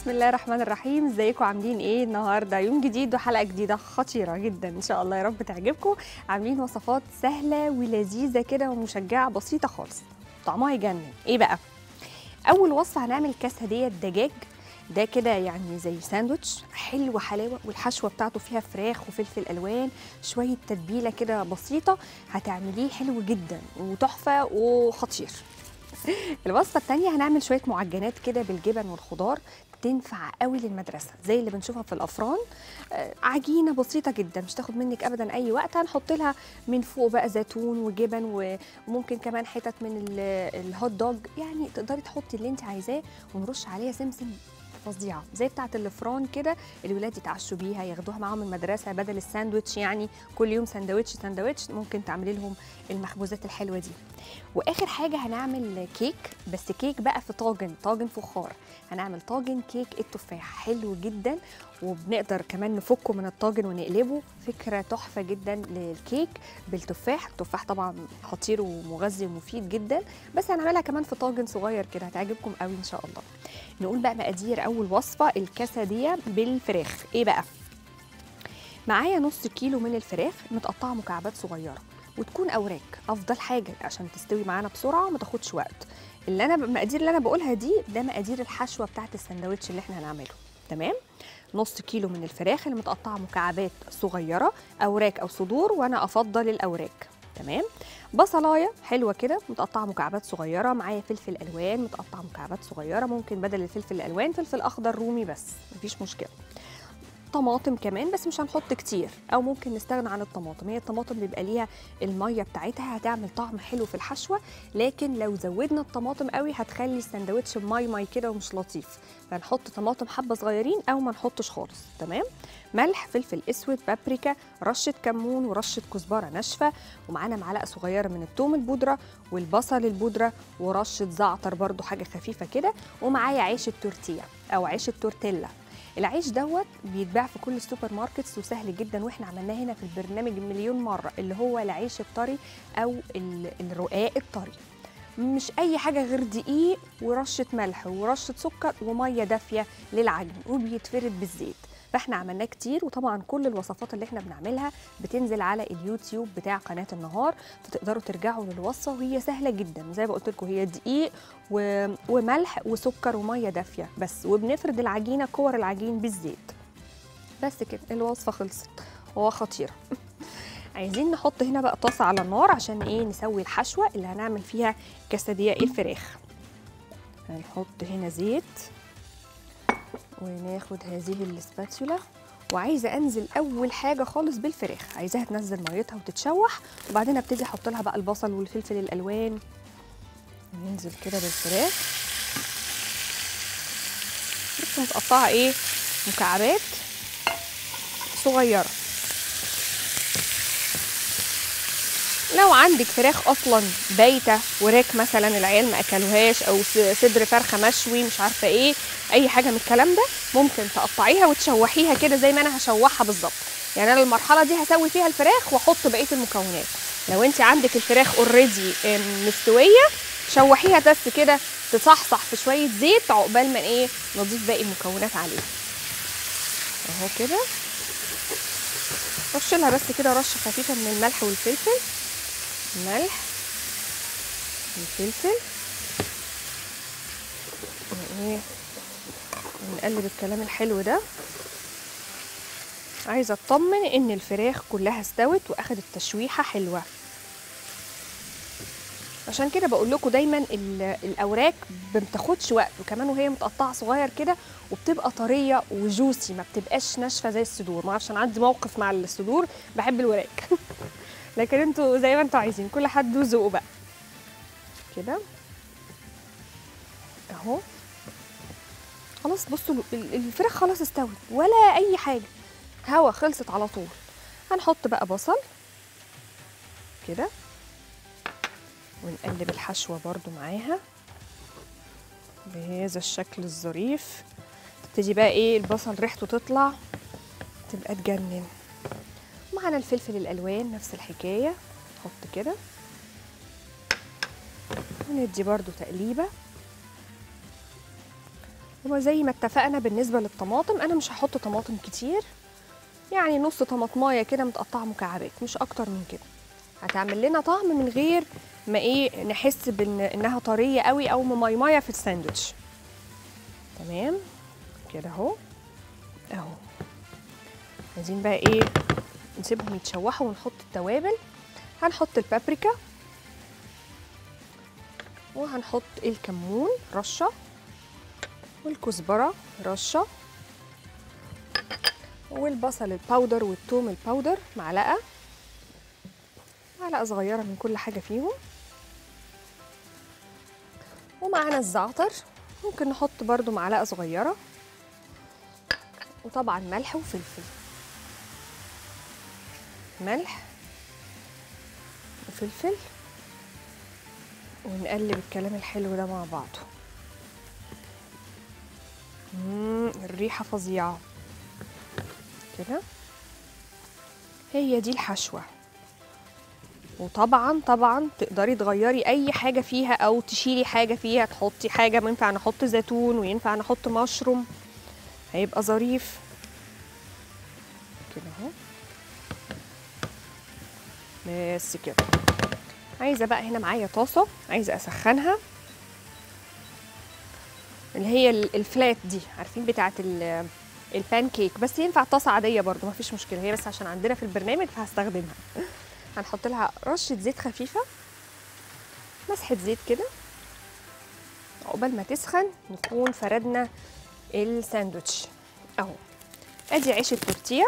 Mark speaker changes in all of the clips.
Speaker 1: بسم الله الرحمن الرحيم ازيكم عاملين ايه النهارده يوم جديد وحلقه جديده خطيره جدا ان شاء الله يا رب تعجبكم عاملين وصفات سهله ولذيذه كده ومشجعه بسيطه خالص طعمها يجنن ايه بقى اول وصفه هنعمل كاسه دجاج ده كده يعني زي ساندوتش حلو حلاوه والحشوه بتاعته فيها فراخ وفلفل الوان شويه تتبيله كده بسيطه هتعمليه حلو جدا وتحفه وخطير الوصفه الثانيه هنعمل شويه معجنات كده بالجبن والخضار تنفع قوي للمدرسه زي اللي بنشوفها في الافران آه، عجينه بسيطه جدا مش تاخد منك ابدا اي وقت هنحط لها من فوق بقى زيتون وجبن و- وممكن كمان حتت من ال- الهوت دوج يعني تقدري تحطي اللي انت عايزاه ونرش عليها سمسم فظيعه زي بتاعه الفران كده الولاد يتعشوا بيها ياخدوها معاهم المدرسه بدل الساندوتش يعني كل يوم ساندوتش ساندوتش ممكن تعملي لهم المخبوزات الحلوه دي واخر حاجه هنعمل كيك بس كيك بقى في طاجن طاجن فخار هنعمل طاجن كيك التفاح حلو جدا وبنقدر كمان نفكه من الطاجن ونقلبه فكره تحفه جدا للكيك بالتفاح التفاح طبعا خطير ومغذي ومفيد جدا بس هنعملها كمان في طاجن صغير كده هتعجبكم قوي ان شاء الله نقول بقى مقادير اول وصفه الكاساديه بالفراخ ايه بقى معايا نص كيلو من الفراخ متقطعه مكعبات صغيره وتكون اوراق افضل حاجه عشان تستوي معانا بسرعه وما تاخدش وقت اللي انا المقادير اللي انا بقولها دي ده مقادير الحشوه بتاعت السندوتش اللي احنا هنعمله تمام نص كيلو من الفراخ اللي متقطعه مكعبات صغيره اوراق او صدور وانا افضل الاوراق تمام بصلايه حلوه كده متقطعه مكعبات صغيره معايا فلفل الوان متقطع مكعبات صغيره ممكن بدل الفلفل الالوان فلفل اخضر رومي بس مفيش مشكله طماطم كمان بس مش هنحط كتير او ممكن نستغنى عن الطماطم هي الطماطم بيبقى ليها الميه بتاعتها هتعمل طعم حلو في الحشوه لكن لو زودنا الطماطم قوي هتخلي السندوتش ماي ماي كده ومش لطيف فنحط طماطم حبه صغيرين او ما نحطش خالص تمام ملح فلفل اسود بابريكا رشه كمون ورشه كزبره ناشفه ومعانا معلقه صغيره من الثوم البودره والبصل البودره ورشه زعتر برضو حاجه خفيفه كده ومعايا عيش التورتيه او عيش التورتيلا العيش دوت بيتباع في كل السوبر ماركتس وسهل جدا واحنا عملناه هنا في البرنامج مليون مره اللي هو العيش الطري او ال- الرقاق الطري مش اي حاجه غير دقيق ورشه ملح ورشه سكر وميه دافيه للعجن وبيتفرد بالزيت فاحنا عملناه كتير وطبعا كل الوصفات اللي احنا بنعملها بتنزل على اليوتيوب بتاع قناه النهار فتقدروا ترجعوا للوصفه وهي سهله جدا زي ما قلت لكم هي دقيق و... وملح وسكر وميه دافيه بس وبنفرد العجينه كور العجين بالزيت بس كده الوصفه خلصت هو خطيره عايزين نحط هنا بقى طاسه على النار عشان ايه نسوي الحشوه اللي هنعمل فيها كسديه الفراخ هنحط هنا زيت وناخد هذه الاسباتيولا وعايزه انزل اول حاجه خالص بالفراخ عايزاها تنزل ميتها وتتشوح وبعدين ابتدي احط لها بقى البصل والفلفل الالوان ننزل كده بالفراخ بس متقطعه ايه مكعبات صغيره لو عندك فراخ اصلا بايته وراك مثلا العيال ما اكلوهاش او س- صدر فرخه مشوي مش عارفه ايه اي حاجه من الكلام ده ممكن تقطعيها وتشوحيها كده زي ما انا هشوحها بالظبط يعني انا المرحله دي هسوي فيها الفراخ واحط بقيه المكونات لو انت عندك الفراخ اوريدي مستويه شوحيها بس كده تصحصح في شويه زيت عقبال ما ايه نضيف باقي المكونات عليها اهو كده رش لها بس كده رشه خفيفه من الملح والفلفل ملح والفلفل وايه ونقلب الكلام الحلو ده عايزه اطمن ان الفراخ كلها استوت واخدت تشويحه حلوه عشان كده بقول لكم دايما ال- الاوراق ما بتاخدش وقت وكمان وهي متقطعه صغير كده وبتبقى طريه وجوسي ما بتبقاش ناشفه زي الصدور ما اعرفش انا عندي موقف مع الصدور بحب الوراق لكن انتوا زي ما انتوا عايزين كل حد وذوقه بقى كده اهو خلاص بصوا ال- الفراخ خلاص استوت ولا اي حاجه هوا خلصت على طول هنحط بقى بصل كده ونقلب الحشوة برضو معاها بهذا الشكل الظريف تبتدي بقى ايه البصل ريحته تطلع تبقى تجنن معانا الفلفل الالوان نفس الحكايه نحط كده وندي برضو تقليبه وزي ما اتفقنا بالنسبه للطماطم انا مش هحط طماطم كتير يعني نص طماطمايه كده متقطعه مكعبات مش اكتر من كده هتعمل لنا طعم من غير ما ايه نحس بان انها طريه قوي او مميميه في الساندوتش تمام كده اهو اهو عايزين بقى ايه نسيبهم يتشوحوا ونحط التوابل هنحط البابريكا وهنحط الكمون رشه والكزبره رشه والبصل الباودر والثوم الباودر معلقه معلقه صغيره من كل حاجه فيهم ومعانا الزعتر ممكن نحط برضو معلقه صغيره وطبعا ملح وفلفل ملح وفلفل ونقلب الكلام الحلو ده مع بعضه مم، الريحه فظيعه كده هي دي الحشوه وطبعا طبعا تقدري تغيري اي حاجه فيها او تشيلي حاجه فيها تحطي حاجه ينفع نحط زيتون وينفع نحط مشروم هيبقى ظريف كده اهو بس كده عايزه بقى هنا معايا طاسه عايزه اسخنها اللي هي ال- الفلات دي عارفين بتاعه ال- البان كيك بس ينفع طاسه عاديه برضو مفيش مشكله هي بس عشان عندنا في البرنامج فهستخدمها هنحط لها رشه زيت خفيفه مسحه زيت كده عقبال ما تسخن نكون فردنا الساندوتش اهو ادي عيش التورتيه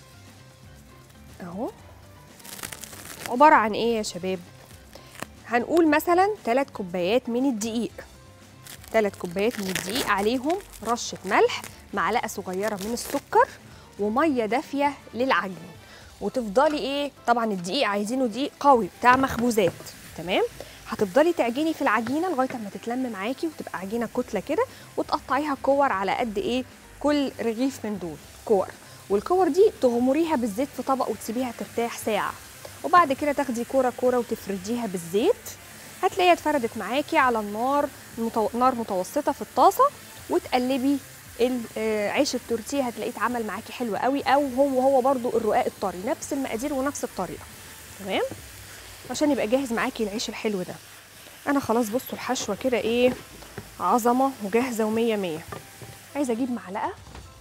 Speaker 1: اهو عباره عن ايه يا شباب هنقول مثلا 3 كوبايات من الدقيق 3 كوبايات من الدقيق عليهم رشه ملح معلقه صغيره من السكر وميه دافيه للعجن وتفضلي ايه طبعا الدقيق عايزينه دقيق قوي بتاع مخبوزات تمام هتفضلي تعجني في العجينه لغايه اما تتلم معاكي وتبقى عجينه كتله كده وتقطعيها كور على قد ايه كل رغيف من دول كور والكور دي تغمريها بالزيت في طبق وتسيبيها ترتاح ساعه وبعد كده تاخدي كوره كوره وتفرديها بالزيت هتلاقيها اتفردت معاكي على النار متو... نار متوسطه في الطاسه وتقلبي ال- آه، عيش التورتيه هتلاقيه اتعمل معاكي حلو قوي او هو هو برضو الرقاق الطري نفس المقادير ونفس الطريقه تمام عشان يبقى جاهز معاكي العيش الحلو ده انا خلاص بصوا الحشوه كده ايه عظمه وجاهزه ومية مية عايزه اجيب معلقه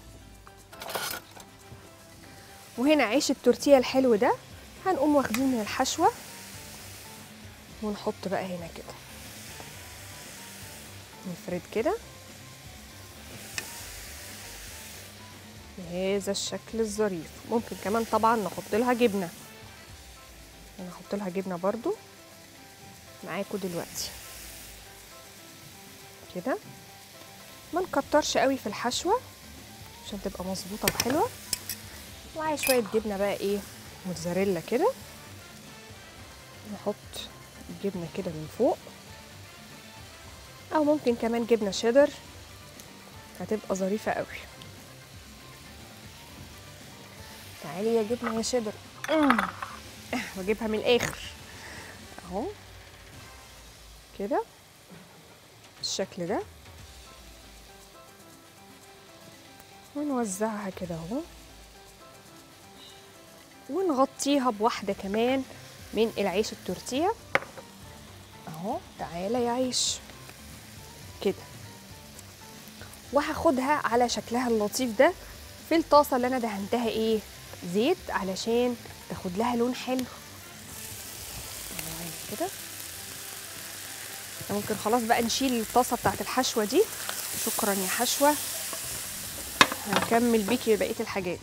Speaker 1: وهنا عيش التورتيه الحلو ده هنقوم واخدين من الحشوه ونحط بقى هنا كده نفرد كده بهذا الشكل الظريف ممكن كمان طبعا نحط لها جبنه انا هحط لها جبنه برضو معاكم دلوقتي كده ما نكترش قوي في الحشوه عشان تبقى مظبوطه وحلوه وعايز شويه جبنه بقى ايه موتزاريلا كده نحط الجبنه كده من فوق او ممكن كمان جبنه شيدر هتبقى ظريفه قوي تعالي يا جبنه يا شيدر مم. واجيبها من الاخر اهو كده بالشكل ده ونوزعها كده اهو ونغطيها بواحده كمان من العيش التورتيه اهو تعالى يا عيش كده وهاخدها على شكلها اللطيف ده في الطاسه اللي انا دهنتها ايه زيت علشان تاخد لها لون حلو أهو كده ممكن خلاص بقى نشيل الطاسه بتاعت الحشوه دي شكرا يا حشوه هنكمل بيكي بقيه الحاجات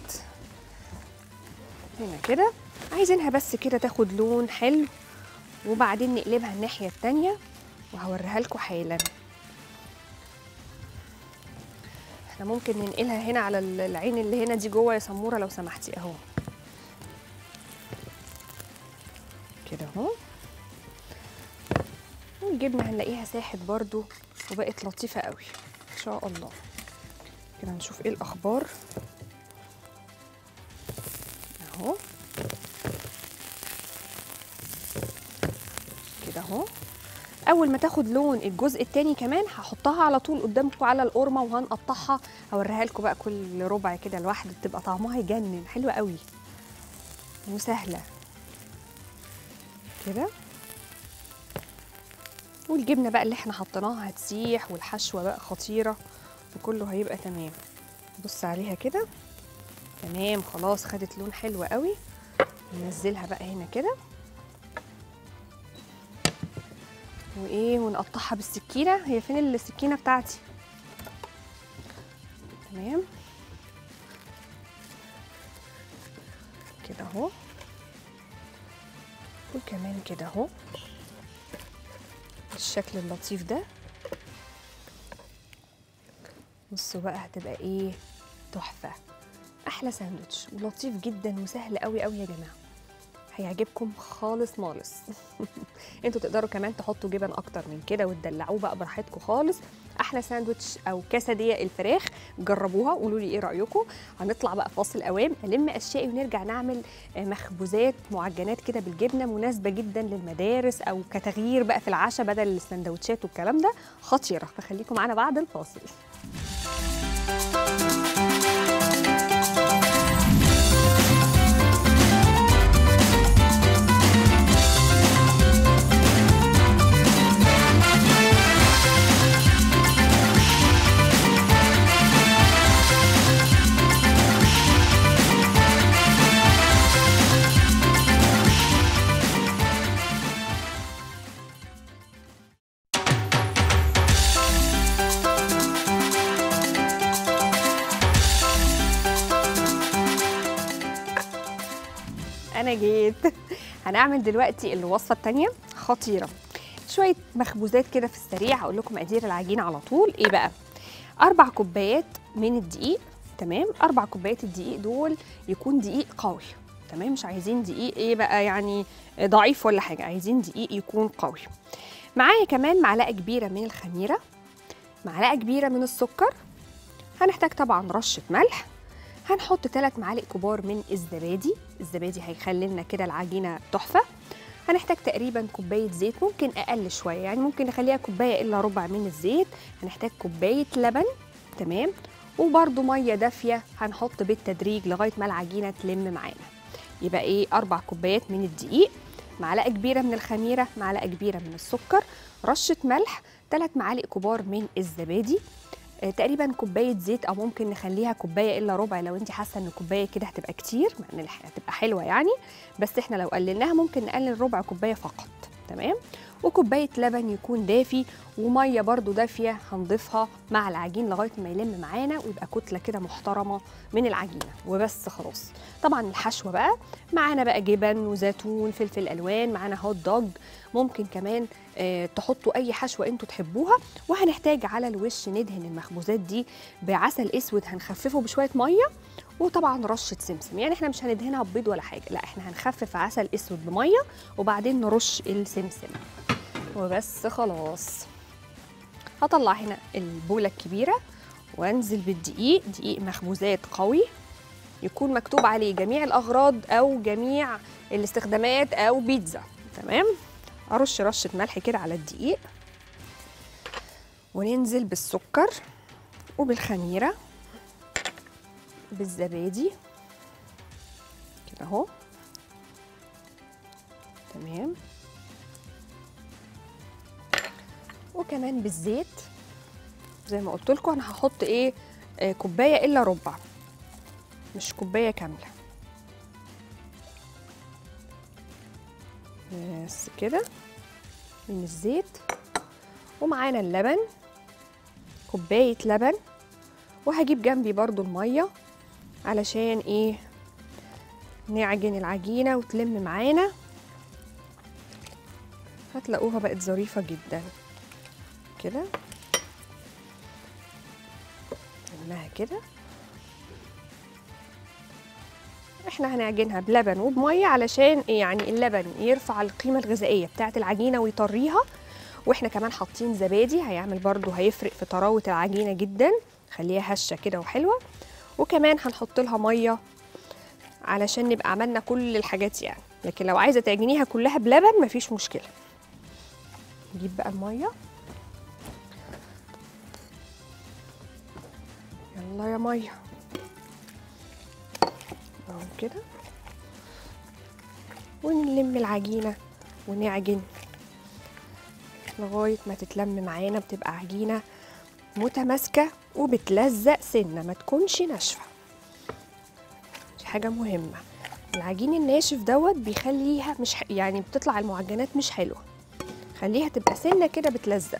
Speaker 1: هنا كده عايزينها بس كده تاخد لون حلو وبعدين نقلبها الناحيه التانيه وهوريها لكم حالا احنا ممكن ننقلها هنا على العين اللي هنا دي جوه يا سموره لو سمحتي اهو كده اهو والجبنه هنلاقيها ساحت برضو وبقت لطيفه قوي ان شاء الله كده نشوف ايه الاخبار اهو كده اهو اول ما تاخد لون الجزء التاني كمان هحطها على طول قدامكم على القرمه وهنقطعها هوريها لكم بقى كل ربع كده لوحده بتبقى طعمها يجنن حلوه قوي وسهله كده والجبنه بقى اللي احنا حطيناها هتسيح والحشوه بقى خطيره وكله هيبقى تمام بص عليها كده تمام خلاص خدت لون حلو قوي ننزلها بقى هنا كده وايه ونقطعها بالسكينه هي فين السكينه بتاعتي تمام كده اهو وكمان كده اهو بالشكل اللطيف ده بصوا بقى هتبقى ايه تحفه احلى ساندوتش ولطيف جدا وسهل قوي قوي يا جماعه هيعجبكم خالص مالص انتوا تقدروا كمان تحطوا جبن اكتر من كده وتدلعوه بقى براحتكم خالص احلى ساندوتش او كاسديه الفراخ جربوها قولوا لي ايه رايكم هنطلع بقى فاصل اوام الم اشيائي ونرجع نعمل مخبوزات معجنات كده بالجبنه مناسبه جدا للمدارس او كتغيير بقى في العشاء بدل السندوتشات والكلام ده خطيره فخليكم معانا بعد الفاصل انا جيت هنعمل دلوقتي الوصفه الثانيه خطيره شويه مخبوزات كده في السريع هقول لكم مقادير العجينه على طول ايه بقى اربع كوبايات من الدقيق تمام اربع كوبايات الدقيق دول يكون دقيق قوي تمام مش عايزين دقيق ايه بقى يعني ضعيف ولا حاجه عايزين دقيق يكون قوي معايا كمان معلقه كبيره من الخميره معلقه كبيره من السكر هنحتاج طبعا رشه ملح هنحط ثلاث معالق كبار من الزبادي الزبادي هيخلي لنا كده العجينه تحفه هنحتاج تقريبا كوبايه زيت ممكن اقل شويه يعني ممكن نخليها كوبايه الا ربع من الزيت هنحتاج كوبايه لبن تمام وبرده ميه دافيه هنحط بالتدريج لغايه ما العجينه تلم معانا يبقى ايه اربع كوبايات من الدقيق معلقه كبيره من الخميره معلقه كبيره من السكر رشه ملح ثلاث معالق كبار من الزبادي تقريبا كوبايه زيت او ممكن نخليها كوبايه الا ربع لو انت حاسه ان كوبايه كده هتبقى كتير مع ان هتبقى حلوه يعني بس احنا لو قللناها ممكن نقلل ربع كوبايه فقط تمام وكوبايه لبن يكون دافي وميه برده دافيه هنضيفها مع العجين لغايه ما يلم معانا ويبقى كتله كده محترمه من العجينه وبس خلاص طبعا الحشوه بقى معانا بقى جبن وزيتون فلفل الوان معانا هوت دوج ممكن كمان آه تحطوا اي حشوه انتوا تحبوها وهنحتاج على الوش ندهن المخبوزات دي بعسل اسود هنخففه بشويه ميه وطبعا رشه سمسم يعني احنا مش هندهنها ببيض ولا حاجه لا احنا هنخفف عسل اسود بميه وبعدين نرش السمسم وبس خلاص هطلع هنا البوله الكبيره وانزل بالدقيق دقيق مخبوزات قوي يكون مكتوب عليه جميع الاغراض او جميع الاستخدامات او بيتزا تمام ارش رشه ملح كده على الدقيق وننزل بالسكر وبالخميره بالزبادي كده اهو تمام وكمان بالزيت زي ما قلت لكم انا هحط ايه آه كوبايه الا ربع مش كوبايه كامله بس كده من الزيت ومعانا اللبن كوبايه لبن وهجيب جنبي برضو الميه علشان ايه نعجن العجينه وتلم معانا هتلاقوها بقت ظريفه جدا كده نعملها كده احنا هنعجنها بلبن وبميه علشان يعني اللبن يرفع القيمه الغذائيه بتاعه العجينه ويطريها واحنا كمان حاطين زبادي هيعمل برضو هيفرق في طراوه العجينه جدا خليها هشه كده وحلوه وكمان هنحط لها ميه علشان نبقى عملنا كل الحاجات يعني لكن لو عايزه تعجنيها كلها بلبن مفيش مشكله نجيب بقى الميه يلا يا ميه اهو كده ونلم العجينه ونعجن لغايه ما تتلم معانا بتبقى عجينه متماسكه وبتلزق سنه ما تكونش ناشفه دي حاجه مهمه العجين الناشف دوت بيخليها مش ح... يعني بتطلع المعجنات مش حلوه خليها تبقى سنه كده بتلزق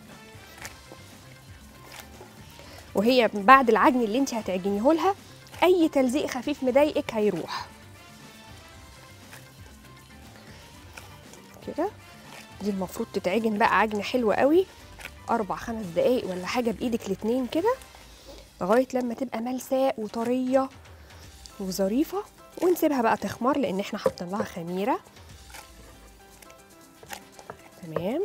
Speaker 1: وهي بعد العجن اللي انت هتعجنيه لها اي تلزيق خفيف مضايقك هيروح كده دي المفروض تتعجن بقى عجن حلو قوي اربع خمس دقايق ولا حاجه بايدك الاتنين كده لغايه لما تبقى ملساء وطريه وظريفه ونسيبها بقى تخمر لان احنا حاطين لها خميره تمام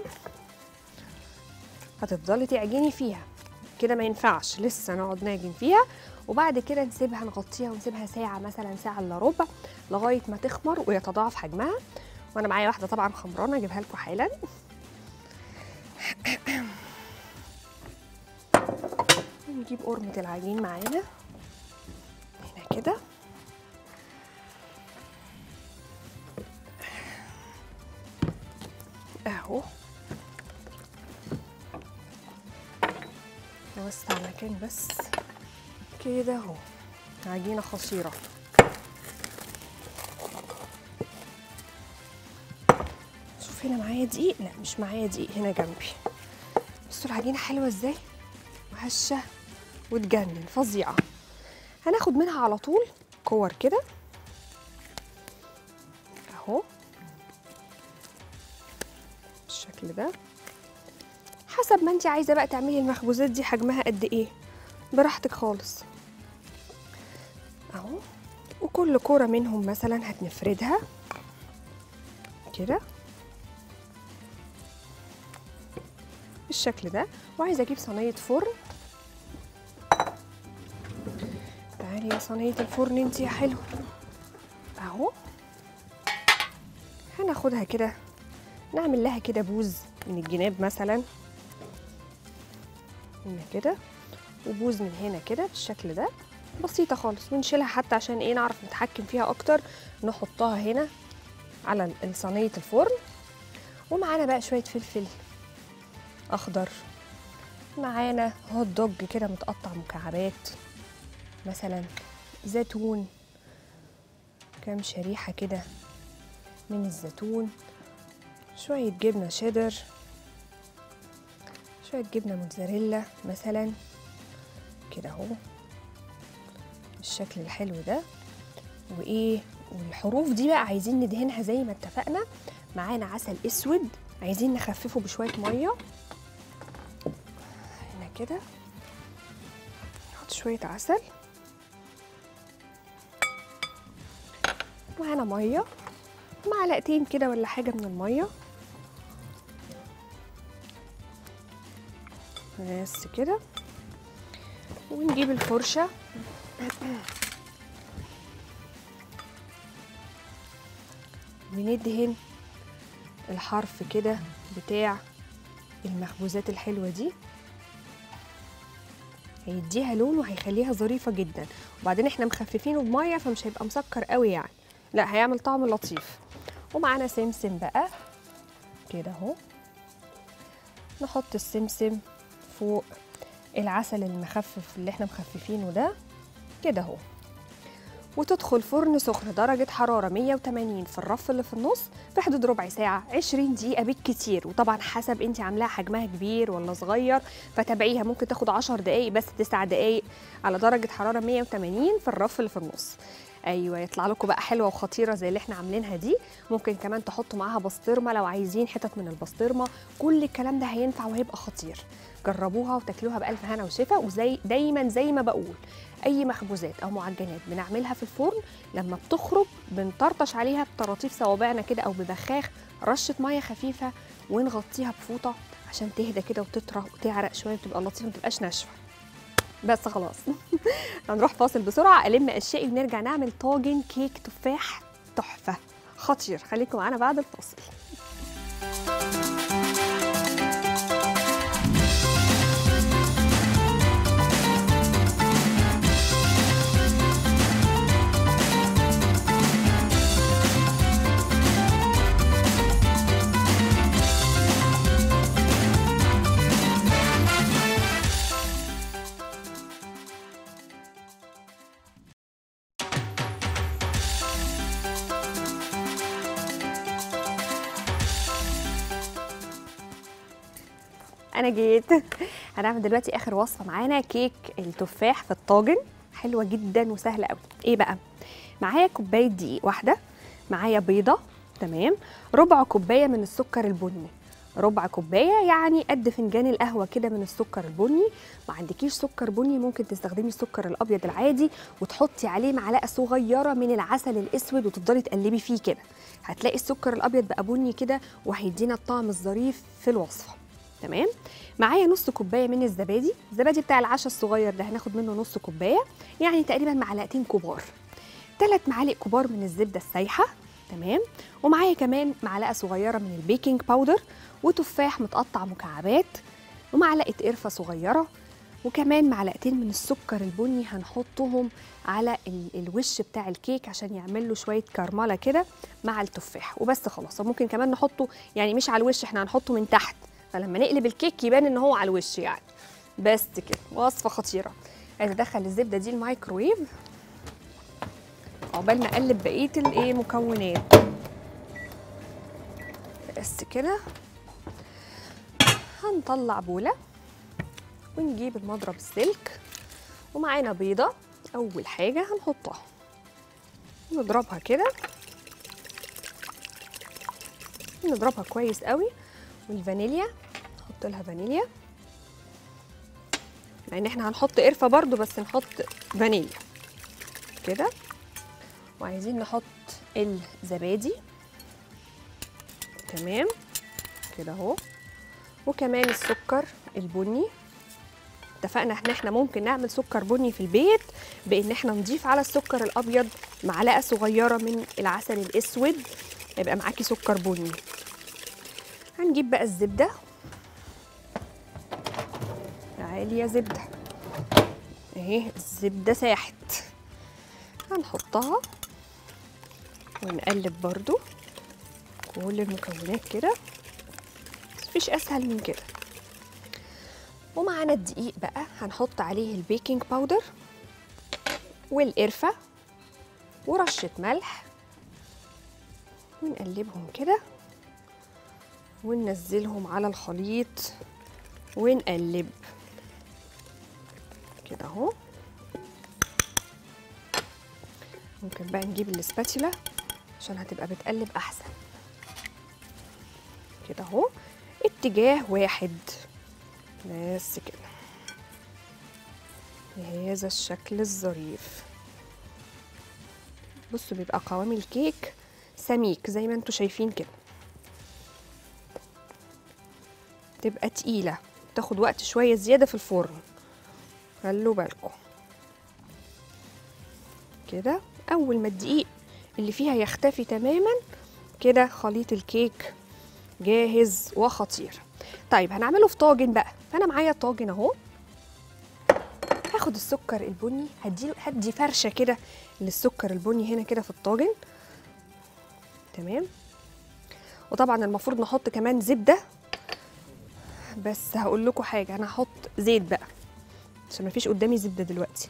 Speaker 1: هتفضلي تعجني فيها كده ما ينفعش لسه نقعد نعجن فيها وبعد كده نسيبها نغطيها ونسيبها ساعه مثلا ساعه الا ربع لغايه ما تخمر ويتضاعف حجمها وانا معايا واحده طبعا خمرانه اجيبها لكم حالا نجيب قرمه العجين معانا هنا كده اهو نوسع مكان بس كده اهو عجينه خطيره شوف هنا معايا دقيق لا مش معايا دقيق هنا جنبي بصوا العجينه حلوه ازاي وهشه وتجنن فظيعه هناخد منها على طول كور كده اهو بالشكل ده حسب ما انت عايزه بقى تعملي المخبوزات دي حجمها قد ايه براحتك خالص اهو وكل كوره منهم مثلا هتنفردها كده بالشكل ده وعايزه اجيب صينيه فرن تعالي يا صينيه الفرن انت يا حلو اهو هناخدها كده نعمل لها كده بوز من الجناب مثلا هنا كده وبوز من هنا كده بالشكل ده بسيطه خالص ونشيلها حتى عشان ايه نعرف نتحكم فيها اكتر نحطها هنا على صينيه الفرن ومعانا بقى شويه فلفل اخضر معانا هوت دوج كده متقطع مكعبات مثلا زيتون كام شريحه كده من الزيتون شويه جبنه شيدر شويه جبنه موتزاريلا مثلا كده اهو بالشكل الحلو ده وايه والحروف دي بقى عايزين ندهنها زي ما اتفقنا معانا عسل اسود عايزين نخففه بشويه ميه هنا كده نحط شويه عسل معانا ميه معلقتين كده ولا حاجه من الميه بس كده ونجيب الفرشه وندهن الحرف كده بتاع المخبوزات الحلوة دي هيديها لون وهيخليها ظريفة جدا وبعدين احنا مخففينه بمية فمش هيبقى مسكر قوي يعني لا هيعمل طعم لطيف ومعانا سمسم بقى كده اهو نحط السمسم فوق العسل المخفف اللي احنا مخففينه ده كده اهو وتدخل فرن سخن درجة حرارة 180 في الرف اللي في النص في حدود ربع ساعة 20 دقيقة بالكتير وطبعا حسب انت عاملاها حجمها كبير ولا صغير فتابعيها ممكن تاخد 10 دقايق بس 9 دقايق على درجة حرارة 180 في الرف اللي في النص ايوه يطلع لكم بقى حلوه وخطيره زي اللي احنا عاملينها دي ممكن كمان تحطوا معاها بسطرمه لو عايزين حتت من البسطرمه كل الكلام ده هينفع وهيبقى خطير جربوها وتاكلوها بالف هنا وشفا وزي دايما زي ما بقول اي مخبوزات او معجنات بنعملها في الفرن لما بتخرج بنطرطش عليها بطراطيف صوابعنا كده او ببخاخ رشه ميه خفيفه ونغطيها بفوطه عشان تهدى كده وتطرى وتعرق شويه وتبقى لطيفه ما تبقاش ناشفه بس خلاص هنروح فاصل بسرعه الم اشيائي ونرجع نعمل طاجن كيك تفاح تحفه خطير خليكم معانا بعد الفاصل انا جيت هنعمل دلوقتي اخر وصفه معانا كيك التفاح في الطاجن حلوه جدا وسهله قوي ايه بقى معايا كوبايه دقيق واحده معايا بيضه تمام ربع كوبايه من السكر البني ربع كوبايه يعني قد فنجان القهوه كده من السكر البني ما عندكيش سكر بني ممكن تستخدمي السكر الابيض العادي وتحطي عليه معلقه صغيره من العسل الاسود وتفضلي تقلبي فيه كده هتلاقي السكر الابيض بقى بني كده وهيدينا الطعم الظريف في الوصفه تمام معايا نص كوبايه من الزبادي الزبادي بتاع العشاء الصغير ده هناخد منه نص كوبايه يعني تقريبا معلقتين كبار ثلاث معالق كبار من الزبده السايحه تمام ومعايا كمان معلقه صغيره من البيكنج باودر وتفاح متقطع مكعبات ومعلقه قرفه صغيره وكمان معلقتين من السكر البني هنحطهم على ال- الوش بتاع الكيك عشان يعمل له شويه كرمله كده مع التفاح وبس خلاص ممكن كمان نحطه يعني مش على الوش احنا هنحطه من تحت فلما نقلب الكيك يبان ان هو على الوش يعني بس كده وصفه خطيره عايزه ادخل الزبده دي الميكرويف عقبال ما اقلب بقيه الايه مكونات بس كده هنطلع بوله ونجيب المضرب السلك ومعانا بيضه اول حاجه هنحطها نضربها كده نضربها كويس قوي والفانيليا نحط لها فانيليا مع ان احنا هنحط قرفه برضو بس نحط فانيليا كده وعايزين نحط الزبادي تمام كده اهو وكمان السكر البني اتفقنا ان احنا ممكن نعمل سكر بني في البيت بان احنا نضيف على السكر الابيض معلقه صغيره من العسل الاسود يبقى معاكي سكر بني هنجيب بقى الزبده تعالي يا زبده اهي الزبده ساحت هنحطها ونقلب برضو كل المكونات كده مفيش اسهل من كده ومعانا الدقيق بقى هنحط عليه البيكنج باودر والقرفه ورشه ملح ونقلبهم كده وننزلهم على الخليط ونقلب كده اهو ممكن بقى نجيب الاسباتيلا عشان هتبقى بتقلب احسن كده اهو اتجاه واحد بس كده بهذا الشكل الظريف بصوا بيبقى قوام الكيك سميك زي ما انتوا شايفين كده تبقى تقيلة تاخد وقت شوية زيادة في الفرن خلوا بالكم كده أول ما الدقيق اللي فيها يختفي تماما كده خليط الكيك جاهز وخطير طيب هنعمله في طاجن بقى فأنا معايا طاجن أهو هاخد السكر البني هدي هدي فرشه كده للسكر البني هنا كده في الطاجن تمام وطبعا المفروض نحط كمان زبده بس هقول لكم حاجه انا هحط زيت بقى عشان مفيش قدامي زبده دلوقتي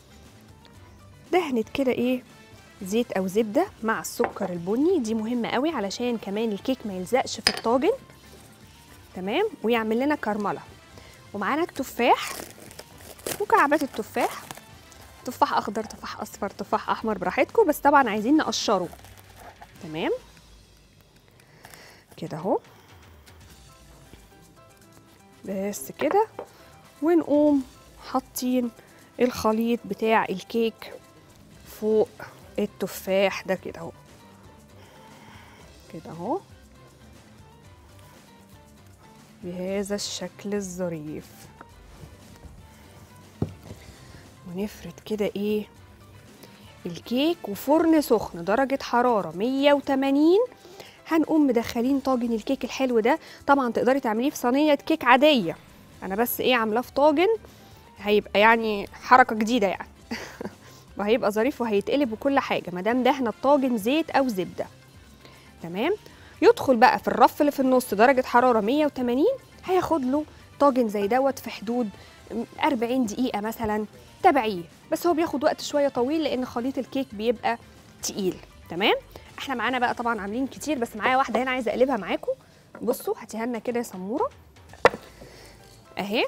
Speaker 1: دهنت كده ايه زيت او زبده مع السكر البني دي مهمه قوي علشان كمان الكيك ما يلزقش في الطاجن تمام ويعمل لنا كرمله ومعانا التفاح مكعبات التفاح تفاح اخضر تفاح اصفر تفاح احمر براحتكم بس طبعا عايزين نقشره تمام كده اهو بس كده ونقوم حاطين الخليط بتاع الكيك فوق التفاح ده كده اهو كده اهو بهذا الشكل الظريف ونفرد كده ايه الكيك وفرن سخن درجة حرارة 180 هنقوم مدخلين طاجن الكيك الحلو ده طبعا تقدري تعمليه في صينية كيك عادية انا بس ايه عاملاه في طاجن هيبقى يعني حركة جديدة يعني وهيبقى ظريف وهيتقلب وكل حاجة مادام دهنا الطاجن زيت او زبدة تمام يدخل بقى في الرف اللي في النص درجة حرارة 180 هياخد له طاجن زي دوت في حدود 40 دقيقة مثلا تابعيه بس هو بياخد وقت شوية طويل لأن خليط الكيك بيبقى تقيل تمام احنا معانا بقى طبعا عاملين كتير بس معايا واحدة هنا عايزة اقلبها معاكم بصوا هاتيها لنا كده يا سمورة اهي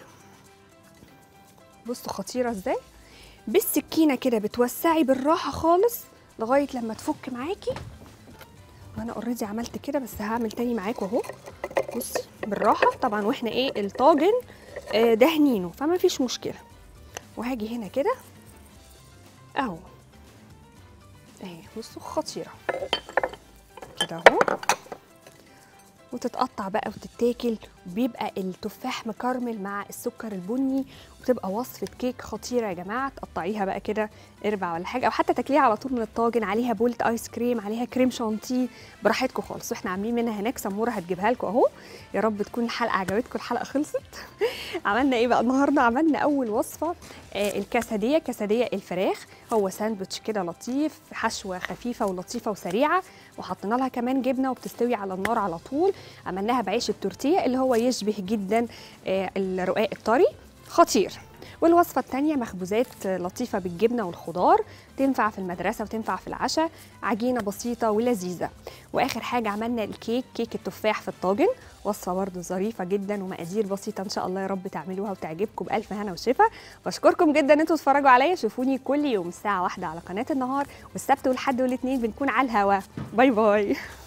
Speaker 1: بصوا خطيره ازاي بالسكينه كده بتوسعي بالراحه خالص لغايه لما تفك معاكي وانا اوريدي عملت كده بس هعمل تاني معاكم اهو بصي بالراحه طبعا واحنا ايه الطاجن آه، دهنينه فما فيش مشكله وهاجي هنا كده اهو اهي بصوا خطيره كده اهو وتتقطع بقى وتتاكل بيبقى التفاح مكرمل مع السكر البني وبتبقى وصفه كيك خطيره يا جماعه تقطعيها بقى كده اربع ولا حاجه او حتى تاكليها على طول من الطاجن عليها بولت ايس كريم عليها كريم شانتيه براحتكم خالص واحنا عاملين منها هناك سموره هتجيبها لكم اهو يا رب تكون الحلقه عجبتكم الحلقه خلصت عملنا ايه بقى النهارده عملنا اول وصفه آه الكاساديه كاساديه الفراخ هو ساندوتش كده لطيف حشوه خفيفه ولطيفه وسريعه وحطينا لها كمان جبنه وبتستوي على النار على طول عملناها بعيش التورتيه اللي هو يشبه جدا آه الرقاق الطري خطير والوصفة التانية مخبوزات لطيفة بالجبنة والخضار تنفع في المدرسة وتنفع في العشاء عجينة بسيطة ولذيذة وآخر حاجة عملنا الكيك كيك التفاح في الطاجن وصفة برضو ظريفة جدا ومقادير بسيطة إن شاء الله يا رب تعملوها وتعجبكم بألف هنا وشفا بشكركم جدا إن انتوا تتفرجوا عليا شوفوني كل يوم الساعة واحدة على قناة النهار والسبت والحد والاثنين بنكون على الهوا باي باي